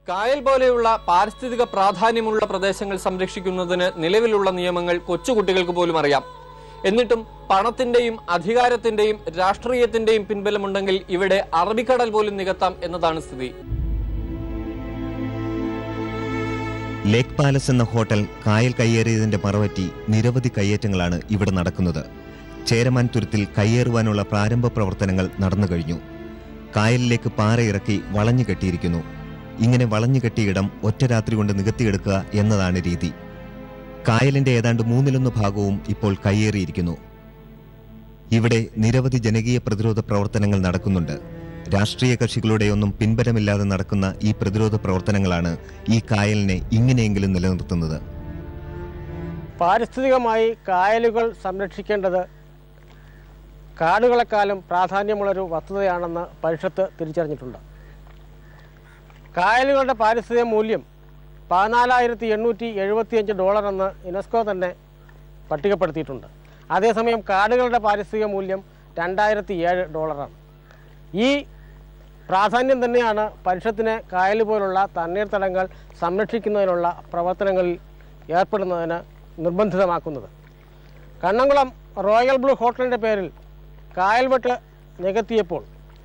കായൽ പോലെയുള്ള പാരിസ്ഥിതിക പ്രാധാന്യമുള്ള പ്രദേശങ്ങൾ സംരക്ഷിക്കുന്നതിന് നിലവിലുള്ള നിയമങ്ങൾ കൊച്ചുകുട്ടികൾക്ക് പോലും അറിയാം എന്നിട്ടും പണത്തിന്റെയും അധികാരത്തിന്റെയും രാഷ്ട്രീയത്തിന്റെയും പിൻബലമുണ്ടെങ്കിൽ ഇവിടെ അറബിക്കടൽ പോലും നികത്താം എന്നതാണ് സ്ഥിതി ലേക്ക് പാലസ് എന്ന ഹോട്ടൽ കായൽ കയ്യേറിയതിന്റെ മറവറ്റി നിരവധി കയ്യേറ്റങ്ങളാണ് ഇവിടെ നടക്കുന്നത് ചേരമാൻ തുരുത്തിൽ കയ്യേറുവാനുള്ള പ്രാരംഭ പ്രവർത്തനങ്ങൾ നടന്നു കഴിഞ്ഞു കായലിലേക്ക് പാറ ഇറക്കി വളഞ്ഞു കെട്ടിയിരിക്കുന്നു ഇങ്ങനെ വളഞ്ഞു കെട്ടിയ ഇടം ഒറ്റ രാത്രി കൊണ്ട് നികത്തിയെടുക്കുക എന്നതാണ് രീതി കായലിന്റെ ഏതാണ്ട് മൂന്നിലൊന്ന് ഭാഗവും ഇപ്പോൾ കയ്യേറിയിരിക്കുന്നു ഇവിടെ നിരവധി ജനകീയ പ്രതിരോധ പ്രവർത്തനങ്ങൾ നടക്കുന്നുണ്ട് രാഷ്ട്രീയ കക്ഷികളുടെയൊന്നും പിൻബലമില്ലാതെ നടക്കുന്ന ഈ പ്രതിരോധ പ്രവർത്തനങ്ങളാണ് ഈ കായലിനെ ഇങ്ങനെയെങ്കിലും നിലനിർത്തുന്നത് പാരിസ്ഥിതികമായി കായലുകൾ സംരക്ഷിക്കേണ്ടത് കാടുകളെക്കാളും പ്രാധാന്യമുള്ളൊരു വസ്തുതയാണെന്ന് പരിഷത്ത് തിരിച്ചറിഞ്ഞിട്ടുണ്ട് കായലുകളുടെ പാരിസ്ഥിതിക മൂല്യം പതിനാലായിരത്തി എണ്ണൂറ്റി എഴുപത്തിയഞ്ച് ഡോളർ എന്ന് യുനെസ്കോ തന്നെ പട്ടികപ്പെടുത്തിയിട്ടുണ്ട് അതേസമയം കാടുകളുടെ പാരിസ്ഥിതിക മൂല്യം രണ്ടായിരത്തി ഏഴ് ഡോളറാണ് ഈ പ്രാധാന്യം തന്നെയാണ് പരിഷത്തിനെ കായൽ പോലുള്ള തണ്ണീർത്തടങ്ങൾ സംരക്ഷിക്കുന്നതിനുള്ള പ്രവർത്തനങ്ങളിൽ ഏർപ്പെടുന്നതിന് നിർബന്ധിതമാക്കുന്നത് കണ്ണംകുളം റോയൽ ബ്ലൂ ഹോട്ടലിൻ്റെ പേരിൽ കായൽവെട്ട് നികത്തിയപ്പോൾ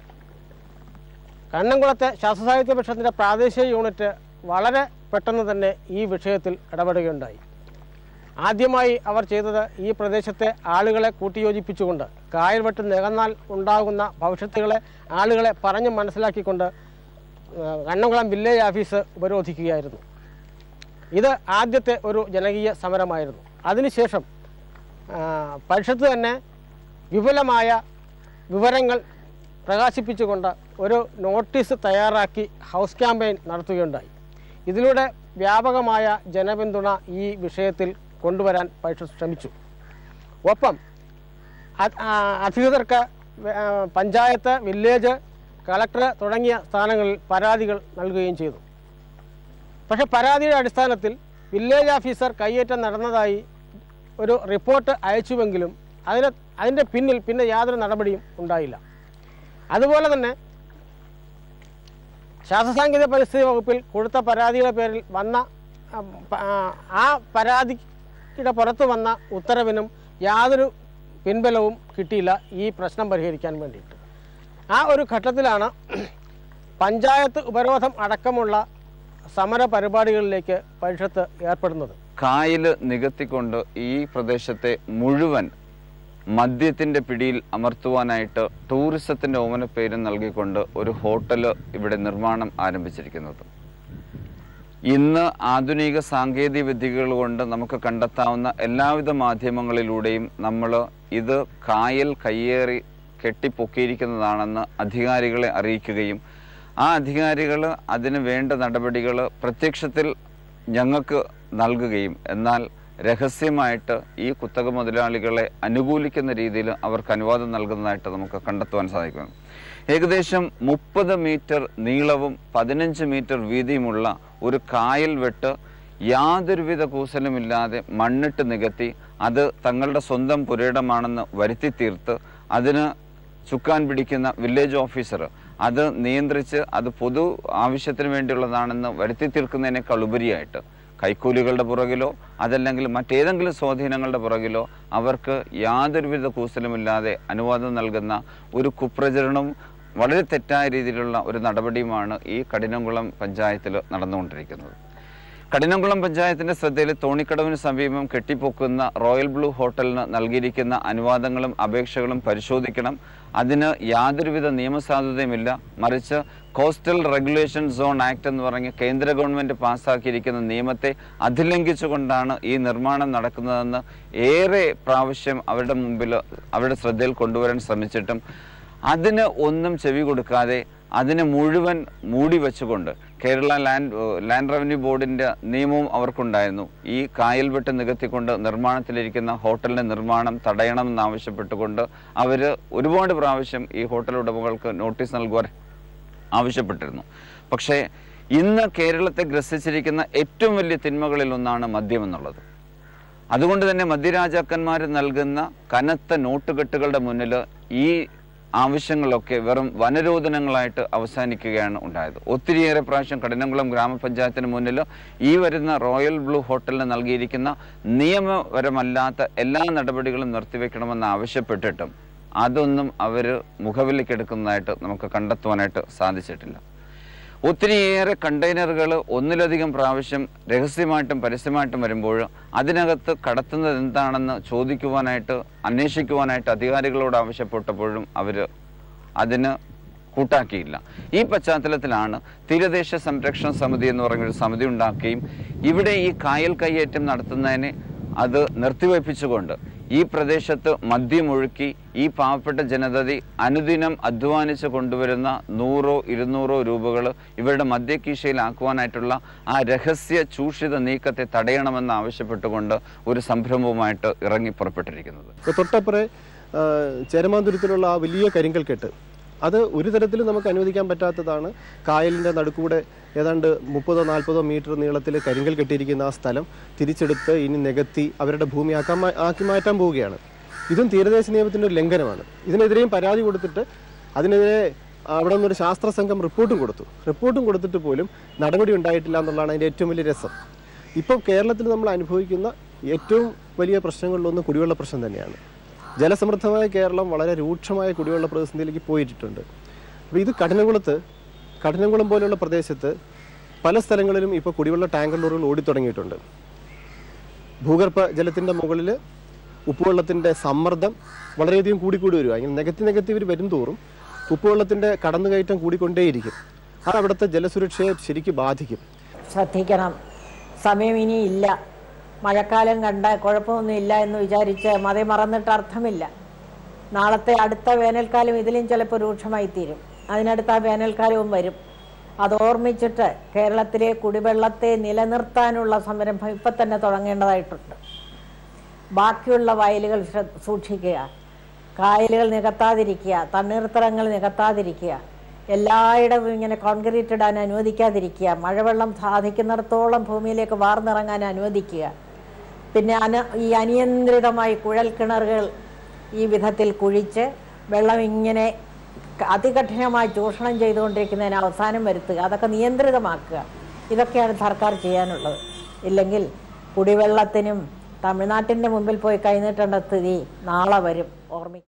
കണ്ണംകുളത്തെ ശാസ്ത്രസാഹിത്യ പരിഷത്തിൻ്റെ പ്രാദേശിക യൂണിറ്റ് വളരെ പെട്ടെന്ന് തന്നെ ഈ വിഷയത്തിൽ ഇടപെടുകയുണ്ടായി ആദ്യമായി അവർ ചെയ്തത് ഈ പ്രദേശത്തെ ആളുകളെ കൂട്ടിയോജിപ്പിച്ചുകൊണ്ട് കായൽവെട്ട് നികന്നാൽ ഉണ്ടാകുന്ന ഭവിഷ്യത്തുകളെ ആളുകളെ പറഞ്ഞ് മനസ്സിലാക്കിക്കൊണ്ട് ആ, കണ്ണംകുളം വില്ലേജ് ഓഫീസ് ഉപരോധിക്കുകയായിരുന്നു ഇത് ആദ്യത്തെ ഒരു ജനകീയ സമരമായിരുന്നു അതിനുശേഷം ആ, പരിഷത്ത് തന്നെ വിപുലമായ വിവരങ്ങൾ പ്രകാശിപ്പിച്ചുകൊണ്ട് ഒരു നോട്ടീസ് തയ്യാറാക്കി ഹൗസ് ക്യാമ്പയിൻ നടത്തുകയുണ്ടായി ഇതിലൂടെ വ്യാപകമായ ജനപിന്തുണ ഈ വിഷയത്തിൽ കൊണ്ടുവരാൻ പരിഷത്ത് ശ്രമിച്ചു ഒപ്പം അ- ആ, അധികൃതർക്ക് വ- ആ, പഞ്ചായത്ത് വില്ലേജ് കളക്ടർ തുടങ്ങിയ സ്ഥാനങ്ങളിൽ പരാതികൾ നൽകുകയും ചെയ്തു പക്ഷെ പരാതിയുടെ അടിസ്ഥാനത്തിൽ വില്ലേജ് ഓഫീസർ കയ്യേറ്റം നടന്നതായി ഒരു റിപ്പോർട്ട് അയച്ചുവെങ്കിലും അതിന് അതിൻ്റെ പിന്നിൽ പിന്നെ യാതൊരു നടപടിയും ഉണ്ടായില്ല അതുപോലെ തന്നെ ശാസ്ത്രസാങ്കേതിക പരിസ്ഥിതി വകുപ്പിൽ കൊടുത്ത പരാതിയുടെ പേരിൽ വന്ന ആ, പ- ആ, ആ പരാതിയുടെ പുറത്ത് വന്ന ഉത്തരവിനും യാതൊരു പിൻബലവും കിട്ടിയില്ല ഈ പ്രശ്നം പരിഹരിക്കാൻ വേണ്ടിയിട്ട് ആ ഒരു ഘട്ടത്തിലാണ് പഞ്ചായത്ത് ഉപരോധം അടക്കമുള്ള സമര പരിപാടികളിലേക്ക് പരിഷത്ത് ഏർപ്പെടുന്നത് കായല് നികത്തിക്കൊണ്ട് ഈ പ്രദേശത്തെ മുഴുവൻ മദ്യത്തിന്റെ പിടിയിൽ അമർത്തുവാനായിട്ട് ടൂറിസത്തിന്റെ ഓമനപ്പേരും നൽകിക്കൊണ്ട് ഒരു ഹോട്ടല് ഇവിടെ നിർമ്മാണം ആരംഭിച്ചിരിക്കുന്നത് ഇന്ന് ആധുനിക സാങ്കേതിക വിദ്യകൾ കൊണ്ട് നമുക്ക് കണ്ടെത്താവുന്ന എല്ലാവിധ മാധ്യമങ്ങളിലൂടെയും നമ്മൾ ഇത് കായൽ കയ്യേറി കെട്ടിപ്പൊക്കിയിരിക്കുന്നതാണെന്ന് അധികാരികളെ അറിയിക്കുകയും ആ അധികാരികൾ അതിന് വേണ്ട നടപടികൾ പ്രത്യക്ഷത്തിൽ ഞങ്ങൾക്ക് നൽകുകയും എന്നാൽ രഹസ്യമായിട്ട് ഈ കുത്തക മുതലാളികളെ അനുകൂലിക്കുന്ന രീതിയിൽ അവർക്ക് അനുവാദം നൽകുന്നതായിട്ട് നമുക്ക് കണ്ടെത്തുവാൻ സാധിക്കുന്നു ഏകദേശം മുപ്പത് മീറ്റർ നീളവും പതിനഞ്ച് മീറ്റർ വീതിയുമുള്ള ഒരു കായൽ വെട്ട് യാതൊരുവിധ കൂസലുമില്ലാതെ മണ്ണിട്ട് നികത്തി അത് തങ്ങളുടെ സ്വന്തം പുരയിടമാണെന്ന് വരുത്തി തീർത്ത് അതിന് ചുക്കാൻ പിടിക്കുന്ന വില്ലേജ് ഓഫീസർ അത് നിയന്ത്രിച്ച് അത് പൊതു ആവശ്യത്തിന് വേണ്ടിയുള്ളതാണെന്ന് വരുത്തി തീർക്കുന്നതിനേക്കാൾ ഉപരിയായിട്ട് കൈക്കൂലികളുടെ പുറകിലോ അതല്ലെങ്കിൽ മറ്റേതെങ്കിലും സ്വാധീനങ്ങളുടെ പുറകിലോ അവർക്ക് യാതൊരുവിധ കൂസലുമില്ലാതെ അനുവാദം നൽകുന്ന ഒരു കുപ്രചരണവും വളരെ തെറ്റായ രീതിയിലുള്ള ഒരു നടപടിയുമാണ് ഈ കഠിനംകുളം പഞ്ചായത്തിൽ നടന്നുകൊണ്ടിരിക്കുന്നത് കഠിനംകുളം പഞ്ചായത്തിന്റെ ശ്രദ്ധയിൽ തോണിക്കടവിന് സമീപം കെട്ടിപ്പൊക്കുന്ന റോയൽ ബ്ലൂ ഹോട്ടലിന് നൽകിയിരിക്കുന്ന അനുവാദങ്ങളും അപേക്ഷകളും പരിശോധിക്കണം അതിന് യാതൊരുവിധ നിയമസാധുതയുമില്ല മറിച്ച് കോസ്റ്റൽ റെഗുലേഷൻ സോൺ ആക്ട് എന്ന് പറഞ്ഞ് കേന്ദ്ര ഗവൺമെന്റ് പാസ്സാക്കിയിരിക്കുന്ന നിയമത്തെ അതിലംഘിച്ചുകൊണ്ടാണ് ഈ നിർമ്മാണം നടക്കുന്നതെന്ന് ഏറെ പ്രാവശ്യം അവരുടെ മുമ്പിൽ അവരുടെ ശ്രദ്ധയിൽ കൊണ്ടുവരാൻ ശ്രമിച്ചിട്ടും അതിന് ഒന്നും ചെവി കൊടുക്കാതെ അതിനെ മുഴുവൻ മൂടി വെച്ചുകൊണ്ട് Kerala land uh land revenue ബോർഡിന്റെ നിയമവും അവർക്കുണ്ടായിരുന്നു ഈ കായൽ വെട്ട് നികത്തിക്കൊണ്ട് നിർമ്മാണത്തിലിരിക്കുന്ന ഹോട്ടലിന്റെ നിർമ്മാണം തടയണമെന്ന് ആവശ്യപ്പെട്ടുകൊണ്ട് അവർ ഒരുപാട് പ്രാവശ്യം ഈ ഹോട്ടൽ ഉടമകൾക്ക് നോട്ടീസ് നൽകുവാൻ ആവശ്യപ്പെട്ടിരുന്നു പക്ഷേ ഇന്ന് കേരളത്തെ ഗ്രസിച്ചിരിക്കുന്ന ഏറ്റവും വലിയ തിന്മകളിൽ ഒന്നാണ് മദ്യം എന്നുള്ളത് അതുകൊണ്ട് തന്നെ മദ്യരാജാക്കന്മാർ നൽകുന്ന കനത്ത നോട്ടുകെട്ടുകളുടെ മുന്നിൽ ഈ ആവശ്യങ്ങളൊക്കെ വെറും വനരോധനങ്ങളായിട്ട് അവസാനിക്കുകയാണ് ഉണ്ടായത് ഒത്തിരിയേറെ പ്രാവശ്യം കഠിനംകുളം ഗ്രാമപഞ്ചായത്തിന് മുന്നിൽ ഈ വരുന്ന റോയൽ ബ്ലൂ ഹോട്ടലിന് നൽകിയിരിക്കുന്ന നിയമപരമല്ലാത്ത എല്ലാ നടപടികളും നിർത്തിവെക്കണമെന്ന് ആവശ്യപ്പെട്ടിട്ടും അതൊന്നും അവർ മുഖവിലേക്കെടുക്കുന്നതായിട്ട് നമുക്ക് കണ്ടെത്തുവാനായിട്ട് സാധിച്ചിട്ടില്ല ഒത്തിരിയേറെ കണ്ടെയ്നറുകൾ ഒന്നിലധികം പ്രാവശ്യം രഹസ്യമായിട്ടും പരസ്യമായിട്ടും വരുമ്പോൾ അതിനകത്ത് കടത്തുന്നത് എന്താണെന്ന് ചോദിക്കുവാനായിട്ട് അന്വേഷിക്കുവാനായിട്ട് അധികാരികളോട് ആവശ്യപ്പെട്ടപ്പോഴും അവർ അതിന് കൂട്ടാക്കിയില്ല ഈ പശ്ചാത്തലത്തിലാണ് തീരദേശ സംരക്ഷണ സമിതി എന്ന് പറഞ്ഞൊരു സമിതി ഉണ്ടാക്കുകയും ഇവിടെ ഈ കായൽ കയ്യേറ്റം നടത്തുന്നതിനെ അത് നിർത്തിവയ്പ്പിച്ചുകൊണ്ട് ഈ പ്രദേശത്ത് മദ്യമൊഴുക്കി ഈ പാവപ്പെട്ട ജനതതി അനുദിനം അധ്വാനിച്ച് കൊണ്ടുവരുന്ന നൂറോ ഇരുന്നൂറോ രൂപകൾ ഇവരുടെ മദ്യക്കീശയിലാക്കുവാനായിട്ടുള്ള ആ രഹസ്യ ചൂഷിത നീക്കത്തെ തടയണമെന്ന് ആവശ്യപ്പെട്ടുകൊണ്ട് ഒരു സംരംഭവുമായിട്ട് ഇറങ്ങി പുറപ്പെട്ടിരിക്കുന്നത് ഇപ്പോൾ തൊട്ടപ്പുറേ ആ, ചേരമാന്തുരത്തിലുള്ള ആ വലിയ കരിങ്കൽ കെട്ട് അത് ഒരു തരത്തിലും നമുക്ക് അനുവദിക്കാൻ പറ്റാത്തതാണ് കായലിൻ്റെ നടുക്കൂടെ ഏതാണ്ട് മുപ്പതോ നാൽപ്പതോ മീറ്റർ നീളത്തിൽ കരിങ്കൽ കെട്ടിയിരിക്കുന്ന ആ സ്ഥലം തിരിച്ചെടുത്ത് ഇനി നികത്തി അവരുടെ ഭൂമി ആക്കാൻ മാ- ആക്കി മാറ്റാൻ പോവുകയാണ് ഇതും തീരദേശ നിയമത്തിൻ്റെ ഒരു ലംഘനമാണ് ഇതിനെതിരെയും പരാതി കൊടുത്തിട്ട് അതിനെതിരെ അവിടെ നിന്നൊരു ശാസ്ത്ര സംഘം റിപ്പോർട്ടും കൊടുത്തു റിപ്പോർട്ടും കൊടുത്തിട്ട് പോലും നടപടി ഉണ്ടായിട്ടില്ല എന്നുള്ളതാണ് അതിൻ്റെ ഏറ്റവും വലിയ രസം ഇപ്പോൾ കേരളത്തിൽ നമ്മൾ അനുഭവിക്കുന്ന ഏറ്റവും വലിയ പ്രശ്നങ്ങളിലൊന്ന് കുടിവെള്ള പ്രശ്നം തന്നെയാണ് ജലസമൃദ്ധമായ കേരളം വളരെ രൂക്ഷമായ കുടിവെള്ള പ്രതിസന്ധിയിലേക്ക് പോയിട്ടുണ്ട് അപ്പോൾ ഇത് കഠിനകുളത്ത് കഠിനകുളം പോലെയുള്ള പ്രദേശത്ത് പല സ്ഥലങ്ങളിലും ഇപ്പോൾ കുടിവെള്ള ടാങ്കർ ലോറികൾ ഓടിത്തുടങ്ങിയിട്ടുണ്ട് ഭൂഗർഭ ജലത്തിൻ്റെ മുകളിൽ ഉപ്പുവെള്ളത്തിൻ്റെ സമ്മർദ്ദം വളരെയധികം കൂടിക്കൂടി വരിക ഇങ്ങനെ നികത്തി നികത്തി ഇവർ വരും തോറും ഉപ്പുവെള്ളത്തിൻ്റെ കടന്നുകയറ്റം കൂടിക്കൊണ്ടേയിരിക്കും അത് അവിടുത്തെ ജലസുരക്ഷയെ ശരിക്കും ബാധിക്കും ശ്രദ്ധിക്കണം സമയം ഇനി ഇല്ല മഴക്കാലം കണ്ട കുഴപ്പമൊന്നും ഇല്ല എന്ന് വിചാരിച്ച് മതി മറന്നിട്ട് അർത്ഥമില്ല നാളത്തെ അടുത്ത വേനൽക്കാലം ഇതിലും ചിലപ്പോൾ രൂക്ഷമായി തീരും അതിനടുത്ത ആ വേനൽക്കാലവും വരും അത് ഓർമ്മിച്ചിട്ട് കേരളത്തിലെ കുടിവെള്ളത്തെ നിലനിർത്താനുള്ള സംരംഭം ഇപ്പം തന്നെ തുടങ്ങേണ്ടതായിട്ടുണ്ട് ബാക്കിയുള്ള വയലുകൾ ശ്ര- സൂക്ഷിക്കുക കായലുകൾ നികത്താതിരിക്കുക തണ്ണീർത്തടങ്ങൾ നികത്താതിരിക്കുക എല്ലായിടവും ഇങ്ങനെ കോൺക്രീറ്റ് ഇടാൻ അനുവദിക്കാതിരിക്കുക മഴവെള്ളം സാധിക്കുന്നിടത്തോളം ഭൂമിയിലേക്ക് വാർന്നിറങ്ങാൻ അനുവദിക്കുക പിന്നെ അന ഈ അനിയന്ത്രിതമായി കുഴൽ കിണറുകൾ ഈ വിധത്തിൽ കുഴിച്ച് വെള്ളം ഇങ്ങനെ അതികഠിനമായി ചൂഷണം ചെയ്തുകൊണ്ടിരിക്കുന്നതിന് അവസാനം വരുത്തുക അതൊക്കെ നിയന്ത്രിതമാക്കുക ഇതൊക്കെയാണ് സർക്കാർ ചെയ്യാനുള്ളത് ഇല്ലെങ്കിൽ കുടിവെള്ളത്തിനും തമിഴ്നാട്ടിൻ്റെ മുമ്പിൽ പോയി കൈനീട്ടേണ്ട സ്ഥിതി നാളെ വരും ഓർമ്മ